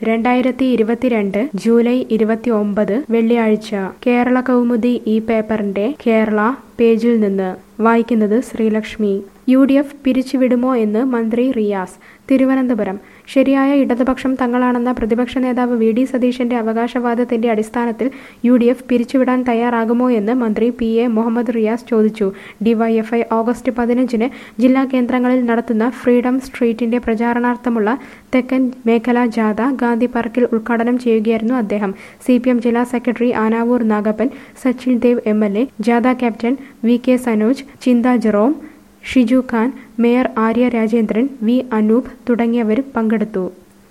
രണ്ടായിരത്തി ഇരുപത്തിരണ്ട് ജൂലൈ ഇരുപത്തി ഒമ്പത് വെള്ളിയാഴ്ച കേരള കൗമുദി ഈ പേപ്പറിന്റെ കേരള പേജിൽ നിന്ന് വായിക്കുന്നത് ശ്രീലക്ഷ്മി യു ഡി എഫ് പിരിച്ചുവിടുമോ എന്ന് മന്ത്രി റിയാസ് തിരുവനന്തപുരം ശരിയായ ഇടതുപക്ഷം തങ്ങളാണെന്ന പ്രതിപക്ഷ നേതാവ് വി ഡി സതീശന്റെ അവകാശവാദത്തിന്റെ അടിസ്ഥാനത്തിൽ യു ഡി എഫ് പിരിച്ചുവിടാൻ തയ്യാറാകുമോ എന്ന് മന്ത്രി പി എ മുഹമ്മദ് റിയാസ് ചോദിച്ചു ഡിവൈഎഫ്ഐ ഓഗസ്റ്റ് പതിനഞ്ചിന് ജില്ലാ കേന്ദ്രങ്ങളിൽ നടത്തുന്ന ഫ്രീഡം സ്ട്രീറ്റിന്റെ പ്രചാരണാർത്ഥമുള്ള തെക്കൻ മേഖലാ ജാഥ ഗാന്ധി പാർക്കിൽ ഉദ്ഘാടനം ചെയ്യുകയായിരുന്നു അദ്ദേഹം സി പി എം ജില്ലാ secretary Anavoor Nagappan Sachin Dev M L A ജാഥ captain V K Sanoj Chintha Jerome Shiju Khan mayor Arya Rajendran V Anoop തുടങ്ങിയവർ പങ്കെടുത്തു